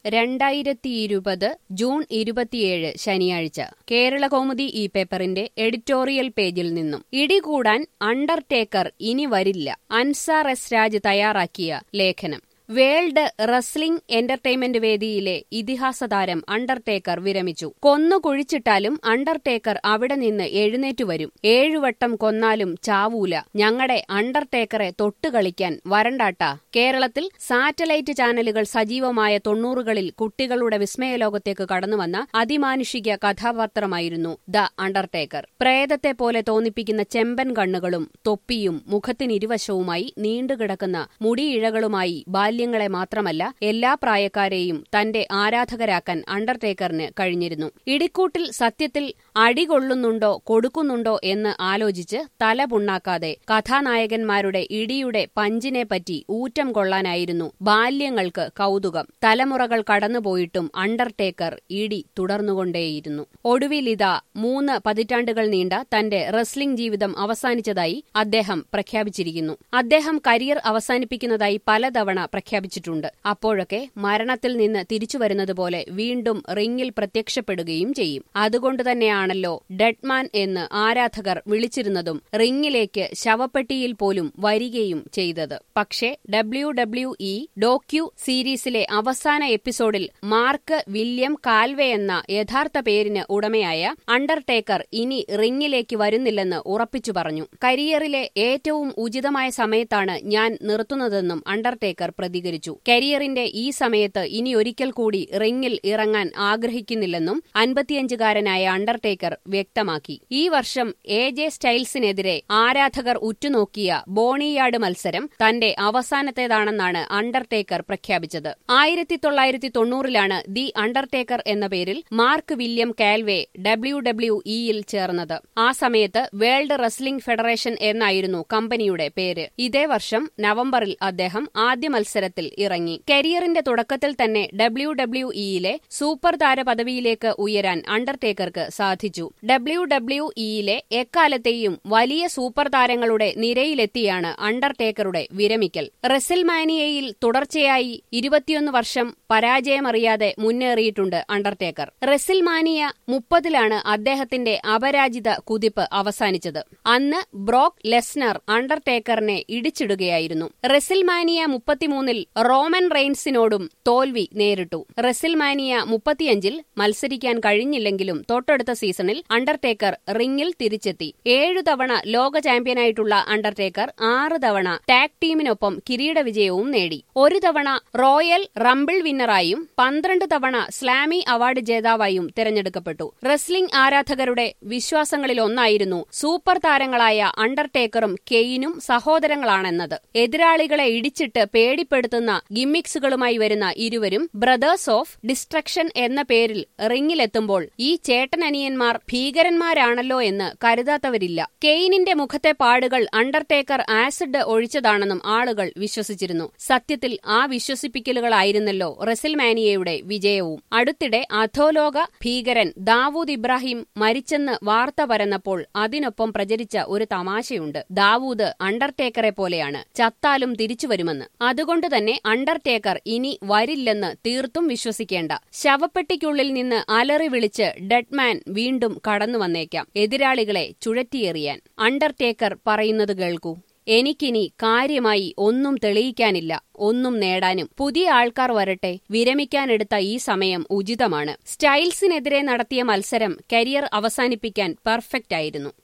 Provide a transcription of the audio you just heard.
രണ്ടായിരത്തിയിരുപത് ജൂൺ ഇരുപത്തിയേഴ് ശനിയാഴ്ച കേരളകൗമുദി ഈ പേപ്പറിന്റെ എഡിറ്റോറിയൽ പേജിൽ നിന്നും ഇടികൂടാൻ അണ്ടർടേക്കർ ഇനി വരില്ല അൻസാർ എസ് രാജ് തയ്യാറാക്കിയ ലേഖനം വേൾഡ് റസ്ലിംഗ് എന്റർടൈൻമെന്റ് വേദിയിലെ ഇതിഹാസ താരം അണ്ടർടേക്കർ വിരമിച്ചു കൊന്നു കുഴിച്ചിട്ടാലും അണ്ടർടേക്കർ അവിടെ നിന്ന് എഴുന്നേറ്റു വരും ഏഴുവട്ടം കൊന്നാലും ചാവൂല ഞങ്ങളുടെ അണ്ടർടേക്കറെ തൊട്ടുകളിക്കാൻ വരണ്ടാട്ട കേരളത്തിൽ സാറ്റലൈറ്റ് ചാനലുകൾ സജീവമായ തൊണ്ണൂറുകളിൽ കുട്ടികളുടെ വിസ്മയലോകത്തേക്ക് കടന്നുവന്ന അതിമാനുഷിക കഥാപാത്രമായിരുന്നു ദ അണ്ടർടേക്കർ പ്രേതത്തെ പോലെ തോന്നിപ്പിക്കുന്ന ചെമ്പൻ കണ്ണുകളും തൊപ്പിയും മുഖത്തിനിരുവശവുമായി നീണ്ടുകിടക്കുന്ന മുടിയിഴകളുമായി ബാല്യങ്ങളെ മാത്രമല്ല എല്ലാ പ്രായക്കാരെയും തന്റെ ആരാധകരാക്കാൻ അണ്ടർടേക്കറിന് കഴിഞ്ഞിരുന്നു ഇടിക്കൂട്ടിൽ സത്യത്തിൽ അടികൊള്ളുന്നുണ്ടോ കൊടുക്കുന്നുണ്ടോ എന്ന് ആലോചിച്ച് തല പുണ്ണാക്കാതെ കഥാനായകന്മാരുടെ ഇടിയുടെ പഞ്ചിനെപ്പറ്റി ഊറ്റം കൊള്ളാനായിരുന്നു ബാല്യങ്ങൾക്ക് കൗതുകം തലമുറകൾ കടന്നുപോയിട്ടും അണ്ടർടേക്കർ ഇടി തുടർന്നുകൊണ്ടേയിരുന്നു ഒടുവിലിതാ മൂന്ന് പതിറ്റാണ്ടുകൾ നീണ്ട തന്റെ റെസ്ലിംഗ് ജീവിതം അവസാനിച്ചതായി അദ്ദേഹം പ്രഖ്യാപിച്ചിരിക്കുന്നു അദ്ദേഹം കരിയർ അവസാനിപ്പിക്കുന്നതായി പലതവണ പ്രഖ്യാപിച്ചിട്ടുണ്ട് അപ്പോഴൊക്കെ മരണത്തിൽ നിന്ന് തിരിച്ചുവരുന്നതുപോലെ വീണ്ടും റിംഗിൽ പ്രത്യക്ഷപ്പെടുകയും ചെയ്യും അതുകൊണ്ട് തന്നെയാണല്ലോ ഡെഡ്മാൻ എന്ന് ആരാധകർ വിളിച്ചിരുന്നതും റിംഗിലേക്ക് ശവപ്പെട്ടിയിൽ പോലും വരികയും ചെയ്തത് പക്ഷേ ഡബ്ല്യു ഡബ്ല്യു ഇ ഡോക്യു സീരീസിലെ അവസാന എപ്പിസോഡിൽ മാർക്ക് വില്യം കാൽവെ എന്ന യഥാർത്ഥ പേരിന് ഉടമയായ അണ്ടർടേക്കർ ഇനി റിംഗിലേക്ക് വരുന്നില്ലെന്ന് ഉറപ്പിച്ചു പറഞ്ഞു കരിയറിലെ ഏറ്റവും ഉചിതമായ സമയത്താണ് ഞാൻ നിർത്തുന്നതെന്നും അണ്ടർടേക്കർ പ്രതികരിച്ചു കരിയറിന്റെ ഈ സമയത്ത് ഇനി ഒരിക്കൽ കൂടി റിംഗിൽ ഇറങ്ങാൻ ആഗ്രഹിക്കുന്നില്ലെന്നും അൻപത്തിയഞ്ചുകാരനായ അണ്ടർടേക്കർ വ്യക്തമാക്കി ഈ വർഷം എ ജെ സ്റ്റൈൽസിനെതിരെ ആരാധകർ ഉറ്റുനോക്കിയ ബോണിയാർഡ് മത്സരം തന്റെ അവസാനത്തേതാണെന്നാണ് അണ്ടർടേക്കർ പ്രഖ്യാപിച്ചത് ആയിരത്തി തൊള്ളായിരത്തി തൊണ്ണൂറിലാണ് ദി അണ്ടർടേക്കർ എന്ന പേരിൽ Mark William Calaway W W ഇയിൽ ചേർന്നത് ആ സമയത്ത് വേൾഡ് റെസ്ലിംഗ് ഫെഡറേഷൻ എന്നായിരുന്നു കമ്പനിയുടെ പേര് ഇതേ വർഷം നവംബറിൽ അദ്ദേഹം ആദ്യ മത്സരത്തിൽ ഇറങ്ങി കരിയറിന്റെ തുടക്കത്തിൽ തന്നെ ഡബ്ല്യു ഡബ്ല്യു ഇയിലെ സൂപ്പർ താര പദവിയിലേക്ക് ഉയരാൻ അണ്ടർടേക്കർക്ക് സാധിച്ചു ഡബ്ല്യു ഡബ്ല്യു ഇയിലെ എക്കാലത്തെയും വലിയ സൂപ്പർ താരങ്ങളുടെ നിരയിലെത്തിയാണ് അണ്ടർടേക്കറുടെ വിരമിക്കൽ റെസിൽമാനിയയിൽ തുടർച്ചയായി ഇരുപത്തിയൊന്ന് വർഷം പരാജയമറിയാതെ മുന്നേറിയിട്ടുണ്ട് അണ്ടർടേക്കർ റെസിൽമാനിയ മുപ്പതിലാണ് അദ്ദേഹത്തിന്റെ അപരാജിത കുതിപ്പ് അവസാനിച്ചത് അന്ന് ബ്രോക്ക് ലെസ്നർ അണ്ടർടേക്കറിനെ ഇടിച്ചിടുകയായിരുന്നു റെസിൽമാനിയ മുപ്പത്തിമൂന്നിൽ റോമൻ റെയിൻസിനോടും തോൽവി നേരിട്ടു റെസിൽമാനിയ മുപ്പത്തിയഞ്ചിൽ മത്സരിക്കാൻ കഴിഞ്ഞില്ലെങ്കിലും തൊട്ടടുത്ത സീസണിൽ അണ്ടർടേക്കർ റിംഗിൽ തിരിച്ചെത്തി ഏഴു തവണ ലോക ചാമ്പ്യനായിട്ടുള്ള അണ്ടർടേക്കർ ആറ് തവണ ടാഗ് ടീമിനൊപ്പം കിരീട വിജയവും നേടി ഒരു തവണ റോയൽ റംബിൾ വിന്നറായും പന്ത്രണ്ട് തവണ സ്ലാമി അവാർഡ് ജേതാവായും തിരഞ്ഞെടുക്കപ്പെട്ടു റെസ്ലിംഗ് ആരാധകരുടെ വിശ്വാസങ്ങളിലൊന്നായിരുന്നു സൂപ്പർ താരങ്ങളായ അണ്ടർടേക്കറും കെയിനും സഹോദരങ്ങളാണെന്നത് എതിരാളികളെ ഇടിച്ചിട്ട് പേടിപ്പെടുത്തുന്ന ഗിമ്മിക്സുകളുമായി വരുന്ന ഇരുവരും ബ്രദേഴ്സ് ഓഫ് ഡിസ്ട്രക്ഷൻ എന്ന പേരിൽ റിംഗിലെത്തുമ്പോൾ ഈ ചേട്ടനനിയന്മാർ ഭീകരന്മാരാണല്ലോ എന്ന് കരുതാത്തവരില്ല കെയിനിന്റെ മുഖത്തെ പാടുകൾ അണ്ടർടേക്കർ ആസിഡ് ഒഴിച്ചതാണെന്നും ആളുകൾ വിശ്വസിച്ചിരുന്നു സത്യത്തിൽ ആ വിശ്വസിപ്പിക്കലുകളായിരുന്നല്ലോ റെസിൽമാനിയയുടെ വിജയവും അടുത്തിടെ അധോലോക ഭീകരൻ ദാവൂദ് ഇബ്രാഹിം മരിച്ചെന്ന് വാർത്ത പരന്നപ്പോൾ അതിനൊപ്പം പ്രചരിച്ച ഒരു തമാശയുണ്ട് ദാവൂദ് അണ്ടർടേക്കറെ പോലെയാണ് ചത്താലും തിരിച്ചു വരുമെന്ന് അതുകൊണ്ട് തന്നെ അണ്ടർടേക്കർ ഇനി വരില്ലെന്ന് തീർത്തും വിശ്വസിക്കേണ്ട ശവപ്പെട്ടിക്കുള്ളിൽ നിന്ന് അലറി വിളിച്ച് ഡെഡ്മാൻ വീണ്ടും കടന്നു വന്നേക്കാം എതിരാളികളെ ചുഴറ്റിയെറിയാൻ അണ്ടർടേക്കർ പറയുന്നത് കേൾക്കൂ എനിക്കിനി കാര്യമായി ഒന്നും തെളിയിക്കാനില്ല ഒന്നും നേടാനും പുതിയ ആൾക്കാർ വരട്ടെ വിരമിക്കാനെടുത്ത ഈ സമയം ഉചിതമാണ് സ്റ്റൈൽസിനെതിരെ നടത്തിയ മത്സരം കരിയർ അവസാനിപ്പിക്കാൻ പെർഫെക്റ്റ് ആയിരുന്നു